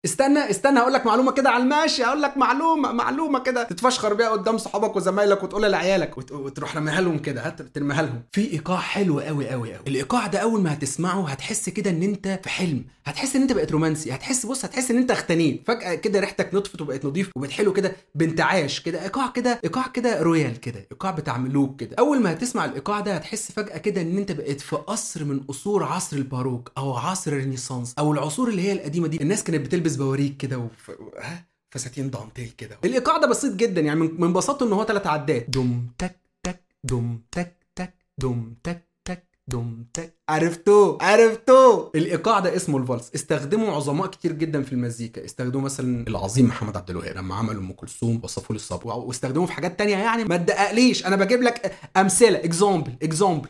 استنى استنى هقول لك معلومه كده على الماشي هقول لك معلومه معلومه كده تتفشخر بيها قدام صحابك وزمايلك وتقولها لعيالك وت- وتروح رميها لهم كده هت ترميها لهم في ايقاع حلو قوي قوي قوي الايقاع ده اول ما هتسمعه هتحس كده ان انت في حلم هتحس ان انت بقيت رومانسي هتحس بص هتحس ان انت اغتنيت فجاه كده ريحتك نطفت وبقت نظيف وبقت حلو كده بانتعاش كده ايقاع كده ايقاع كده رويال كده ايقاع بتاع ملوك كده اول ما هتسمع الايقاع ده هتحس فجاه كده ان انت بقيت في قصر من قصور عصر الباروك او عصر الرينيسانس او العصور اللي هي القديمه دي الناس كانت بتلبس بواريك كده وف... ها فساتين دانتيل كده الايقاع ده بسيط جدا يعني من من بساطته ان هو ثلاث عدات دم تك تك دم تك تك دم تك تك دم تك عرفتوه عرفتوه الايقاع ده اسمه الفالس استخدمه عظماء كتير جدا في المزيكا استخدموا مثلا العظيم محمد عبد الوهاب لما عملوا ام كلثوم وصفوا لي الصبر واستخدموه في حاجات تانية يعني ما تدققليش انا بجيب لك امثله اكزامبل اكزامبل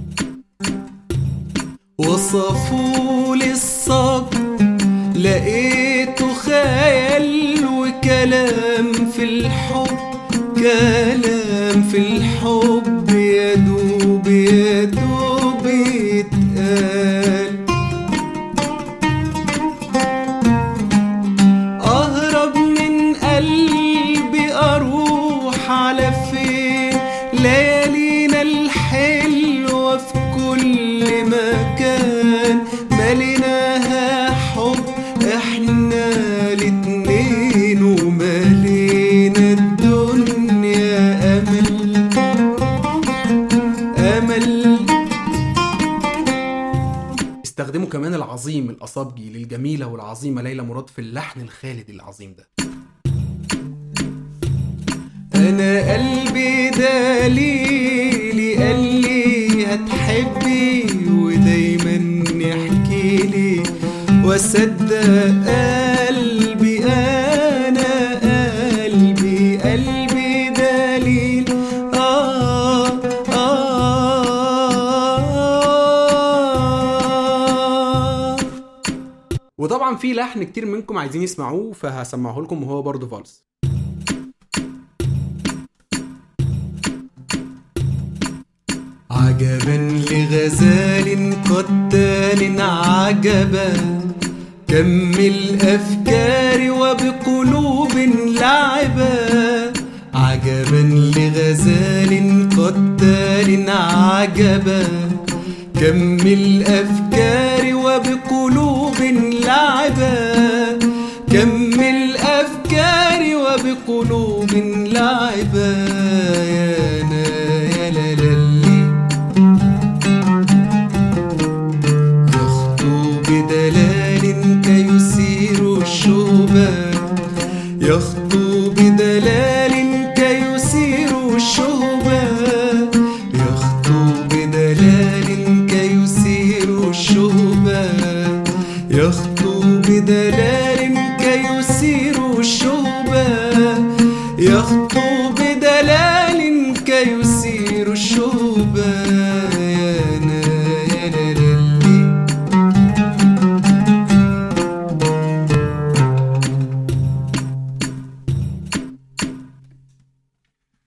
وصفوا لي الصبر لقيته خيال وكلام في الحب كلام في الحب يدوب يدوب يتقال أهرب من قلبي أروح على فين ليالينا الحلوة في كل مكان مليناها حب احنا الاتنين وملينا الدنيا أمل أمل استخدموا كمان العظيم الأصابجي للجميلة والعظيمة ليلى مراد في اللحن الخالدي العظيم ده أنا قلبي دليلي قال لي هتحبي ودايما يحكي لي وصدق قلبي أنا قلبي قلبي دليل آه آه وطبعا في لحن كتير منكم عايزين يسمعوه فهسمعه لكم وهو برضه فالس عجبا لغزال قتال عجبا كم الأفكار وبقلوب لعبا عجبا لغزال قتال عجبا كم الأفكار وبقلوب لعبا كم الأفكار وبقلوب لعبا يا نا يا لا للي يخطو بدلال كيسير الشهبان يخطو بدلال كيسير الشهبان يخطو بدلال كيسير الشهبان يخطو بدلال كيسير الشهبان يخطو